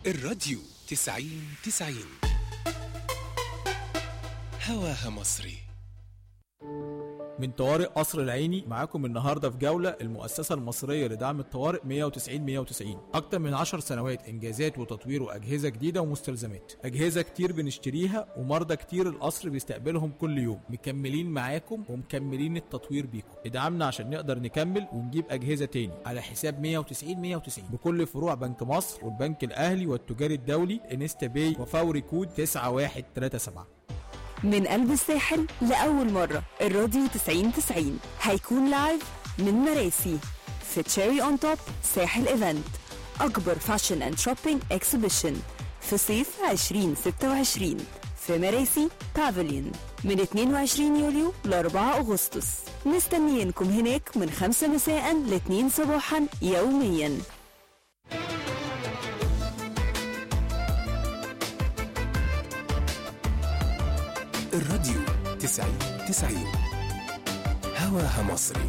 الراديو تسعين تسعين هواها مصري من طوارئ قصر العيني معاكم النهارده في جوله المؤسسه المصريه لدعم الطوارئ 190 190 اكتر من 10 سنوات انجازات وتطوير واجهزه جديده ومستلزمات اجهزه كتير بنشتريها ومرضى كتير القصر بيستقبلهم كل يوم مكملين معاكم ومكملين التطوير بيكم ادعمنا عشان نقدر نكمل ونجيب اجهزه تاني على حساب 190 190 بكل فروع بنك مصر والبنك الاهلي والتجاري الدولي انستا باي وفوري كود 9137 من قلب الساحل لأول مرة الراديو 90 90 هيكون لايف من مراسي في تشيري اون توب ساحل ايفنت أكبر فاشن اند شوبينج اكسبيشن في صيف 2026 في مراسي بافليون من 22 يوليو ل 4 أغسطس مستنيينكم هناك من 5 مساء ل 2 صباحا يوميا الراديو تسعين تسعين هواها مصري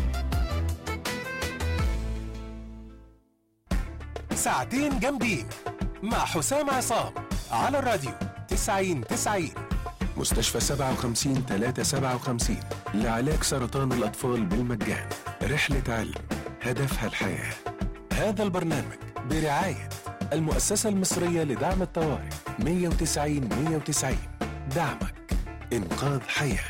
ساعتين جامدين مع حسام عصام على الراديو تسعين تسعين مستشفى 57 357 لعلاج سرطان الأطفال بالمجان رحلة علم هدفها الحياة هذا البرنامج برعاية المؤسسة المصرية لدعم الطوارئ 190 190 دعمك إنقاذ حياه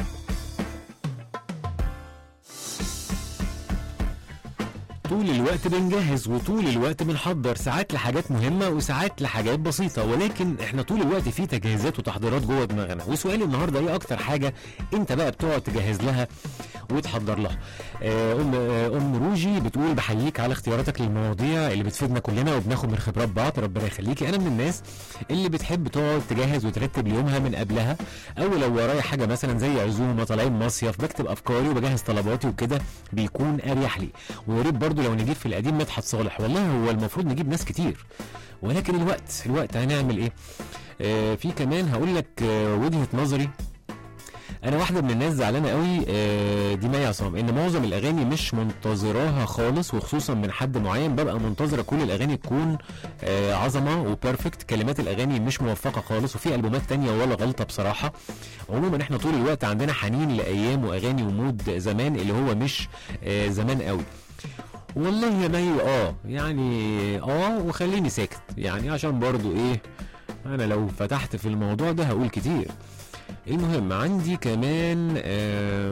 طول الوقت بنجهز وطول الوقت بنحضر ساعات لحاجات مهمة وساعات لحاجات بسيطة ولكن احنا طول الوقت في تجهيزات وتحضيرات جوه دماغنا وسؤالي النهاردة ايه اكتر حاجة انت بقى بتقعد تجهز لها وتحضر لها آه، ام آه، ام روجي بتقول بحييك على اختياراتك للمواضيع اللي بتفيدنا كلنا وبناخد من خبرات بعض ربنا يخليكي انا من الناس اللي بتحب تقعد تجهز وترتب يومها من قبلها او لو ورايا حاجه مثلا زي عزومه طالعين مصيف بكتب افكاري وبجهز طلباتي وكده بيكون اريح لي ويا ريت برضه لو نجيب في القديم مدحت صالح والله هو المفروض نجيب ناس كتير ولكن الوقت الوقت هنعمل ايه آه في كمان هقول لك آه وجهه نظري انا واحده من الناس زعلانه قوي آه، دي مي عصام ان معظم الاغاني مش منتظراها خالص وخصوصا من حد معين ببقى منتظره كل الاغاني تكون آه، عظمه وبيرفكت كلمات الاغاني مش موفقه خالص وفي البومات تانية ولا غلطه بصراحه عموما احنا طول الوقت عندنا حنين لايام واغاني ومود زمان اللي هو مش آه، زمان قوي والله يا مي اه يعني اه وخليني ساكت يعني عشان برضو ايه انا لو فتحت في الموضوع ده هقول كتير المهم عندي كمان آه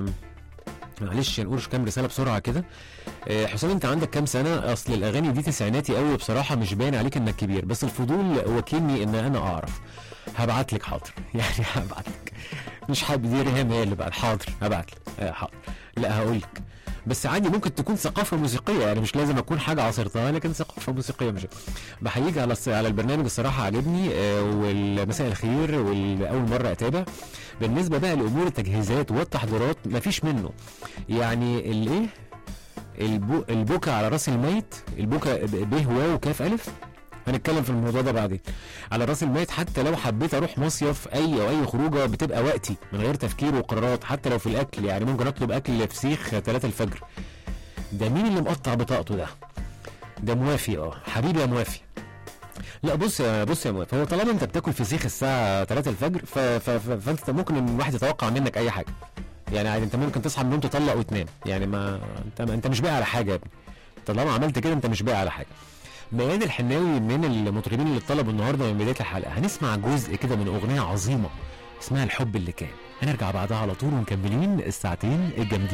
معلش نقول كام رساله بسرعه كده آه حسام انت عندك كام سنه اصل الاغاني دي تسعيناتي قوي بصراحه مش باين عليك انك كبير بس الفضول وكلني ان انا اعرف هبعت لك حاضر يعني هبعت لك مش حابب دي ريهام هي اللي بقى حاضر هبعت لك آه حاضر لا هقول لك بس عادي ممكن تكون ثقافه موسيقيه يعني مش لازم اكون حاجه عاصرتها لكن ثقافه موسيقيه مش بحييك على الص- على البرنامج الصراحه عجبني آه، والمساء الخير واول مره اتابع بالنسبه بقى لامور التجهيزات والتحضيرات مفيش منه يعني الايه البو البكا على راس الميت البكا ب ب واو كاف الف هنتكلم في الموضوع ده بعدين على راس الميت حتى لو حبيت اروح مصيف اي او اي خروجه بتبقى وقتي من غير تفكير وقرارات حتى لو في الاكل يعني ممكن اطلب اكل فسيخ 3 الفجر ده مين اللي مقطع بطاقته ده ده موافي اه حبيبي يا موافي لا بص يا بص يا موافي هو طالما انت بتاكل فسيخ الساعه 3 الفجر ف... ف... ف... فانت ممكن ان الواحد يتوقع منك اي حاجه يعني عادي انت ممكن تصحى من النوم تطلق وتنام يعني ما انت انت مش باقي على حاجه يا ابني طالما عملت كده انت مش باقي على حاجه ميادة الحناوي من المطربين اللي طلبوا النهارده من بدايه الحلقه هنسمع جزء كده من اغنيه عظيمه اسمها الحب اللي كان هنرجع بعدها على طول ومكملين الساعتين الجامدين